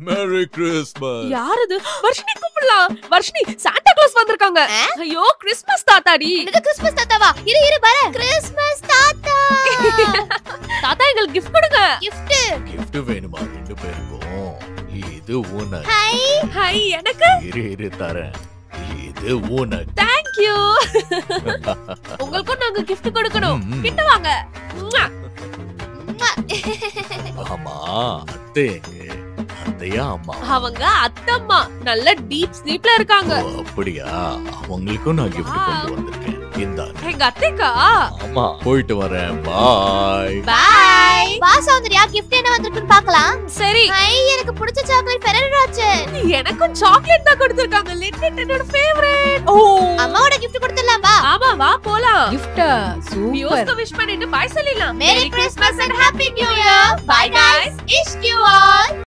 Merry Christmas யார் இது வர்ஷினி கூப்பிடலாம் வர்ஷினி சாண்டா கிளாஸ் வந்திருக்காங்க ஐயோ கிறிஸ்மஸ் தாத்தாடி எனக்கு கிறிஸ்மஸ் தாத்தாவா இரு இரு வர கிறிஸ்மஸ் தாத்தா தாத்தா எங்களுக்கு கிஃப்ட் கொடுங்க gift gift வேணுமா ரெண்டு பேருக்கும் இது உனக்கு ஹை ஹை எனக்கு இரு இரு தரேன் இது உனக்கு தேங்க் யூ உங்களுக்கும் நாங்க கிஃப்ட் கொடுக்கணும் ம், ம். கிட்ட வாங்க உம்மா. ஆமா அத்தை எங்க? அத்தையா அம்மா அவங்க அத்தம்மா நல்ல டீப் ஸ்லீப்ல இருக்காங்க ஓ, அப்படியா அவங்களுக்கும் நான் gift கொண்டு வந்திருக்கேன் இந்தாங்க எங்க அத்தைக்கா ஆமா போயிட்டு வரேன் பாய் பாய் வா சௌந்தர்யா gift என்ன வந்திருக்குன்னு பார்க்கலாம் சரி ஹை எனக்கு பிடிச்ச சாக்லேட் ஃபெரரி ராச்சர் எனக்கும் சாக்லேட் தான் கொடுத்திருக்காங்க லிட்னட் என்னோட ஃபேவரட் ஓ அம்மாவோட gift கொடுத்துடலாம் வா ஆமா வா போலாம் கிஃப்டா சூப்பர் வியூஸ்க்கு விஷ் பண்ணிட்டு பாய் சொல்லிடலாம் Merry Christmas and Happy New Year. Bye guys. Ish you all.